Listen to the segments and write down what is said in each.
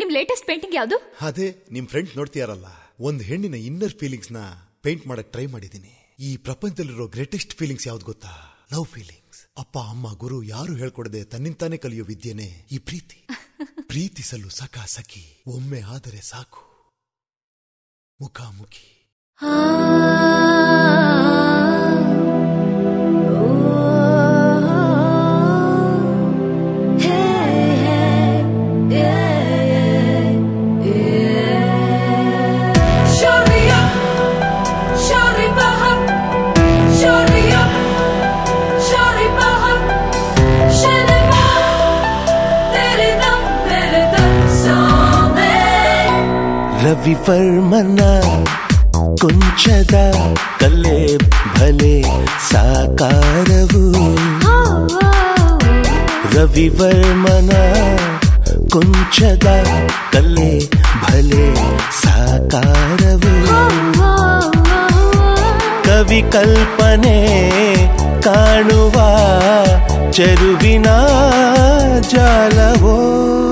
ನಿಮ್ latest painting ಯಾವುದು ಅದೇ ನಿಮ್ ಫ್ರೆಂಡ್ ನೋಡ್ತೀಯಾರಲ್ಲ ಒಂದ್ ಹೆಣ್ಣಿನ ಇನ್ನರ್ ಫೀಲಿಂಗ್ಸ್ ನ ಪೇಂಟ್ ಮಾಡಕ್ ಟ್ರೈ ಮಾಡಿದೀನಿ ಈ ಪ್ರಪಂಚದಲ್ಲಿರೋ ಗ್ರೇಟೆಸ್ಟ್ ಫೀಲಿಂಗ್ಸ್ ಯಾವ್ದು ಗೊತ್ತಾ ಲವ್ ಫೀಲಿಂಗ್ಸ್ ಅಪ್ಪ ಅಮ್ಮ ಗುರು ಯಾರು ಹೇಳ್ಕೊಡದೆ ತನ್ನಿಂತಾನೆ ಕಲಿಯೋ ವಿದ್ಯೆನೆ ಈ ಪ್ರೀತಿ ಪ್ರೀತಿಸಲು ಸಖ ಸಖಿ ಒಮ್ಮೆ ಆದರೆ ಸಾಕು ಮುಖಾಮುಖಿ ರವಿವರ್ಮನ ಕೊಂಚದ ಕಲೆ ಭಲೆ ಸಾಕಾರವು ರವಿವರ್ಮನ ಕೊಂಚದ ಕಲೆ ಭಲೆ ಸಾಕಾರವು ಕವಿ ಕಲ್ಪನೆ ಕಾಣುವ ಚೆರುವಿನ ಜಾಲವೋ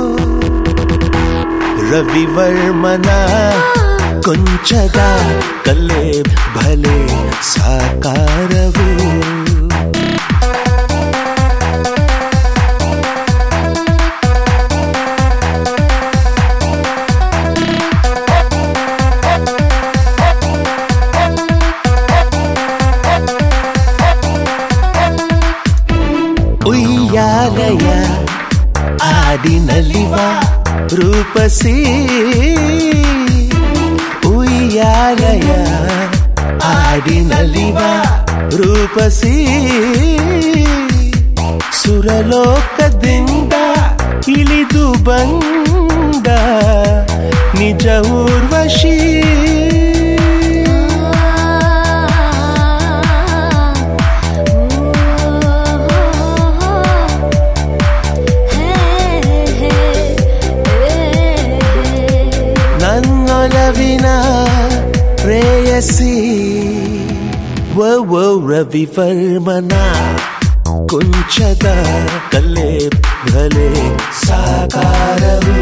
ರವಿವರ್ಮನ ಕೊಂಚದ ಕಲೆ ಭಲೆ ಸಾಕಾರವು ಉಯ್ಯಾಲಯ ಆಡಿನಲಿವ ರೂಪಸಿ ಉಯ್ಯಾಲಯ ಆಡಿನಲಿವ ರೂಪಸಿ ಸುರಲೋಕದಿಂದ ಇಳಿದು ಬಂದ ನಿಜ ಊರ್ವಶಿ ನನ್ನೊಲವಿನ ಪ್ರೇಯಸಿ ವೋ ರವಿವರ್ಮನ ಕುಂಚದ ಕಲೆ ಭಲೆ ಸಾಕಾರವು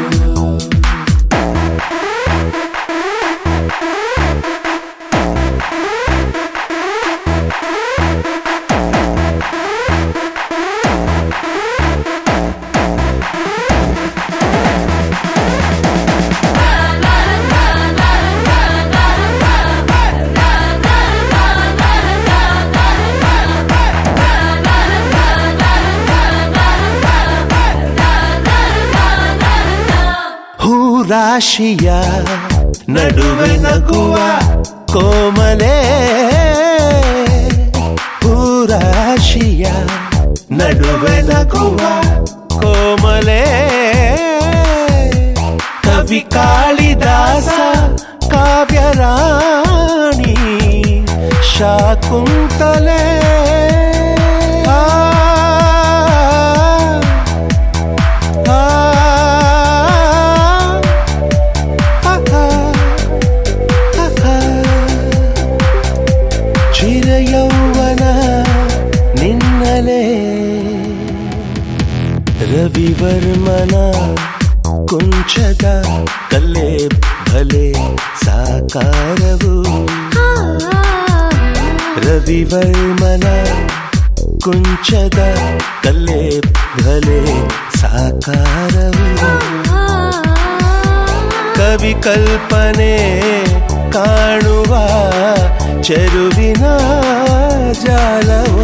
ಹೂರಾಶಿಯ ನಡುವೆ ನಗುವ ಕೋಮಲೆ ಹೂರಾಶಿಯ ನಡುವೆ ನಗುವ ಕೋಮಲೆ ಕವಿ ಕಾಳಿದಾಸ ಕಾವ್ಯರಾಣಿ ಶಾಕುಂತಲೆ ಆ, ಆ, ಚಿರಯೌವನ ನಿನ್ನಲೆ ರವಿವರ್ಮನ ಕುಂಚದ ಕಲೆ ಭಲೆ ಸಾಕಾರವು ರವಿವರ್ಮನ ಕುಂಚದ ಕಲೆ ಭಲೆ ಸಾಕಾರವು ಕವಿ ಕಲ್ಪನೆ ಕಾಣುವ ಚೆರುವಿನ ಜಾಲವೋ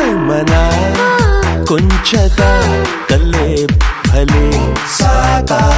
ರವಿವರ್ಮನ ಕುಂಚದ ಕಲೆ ಭಲೆ ಸಾಕಾರ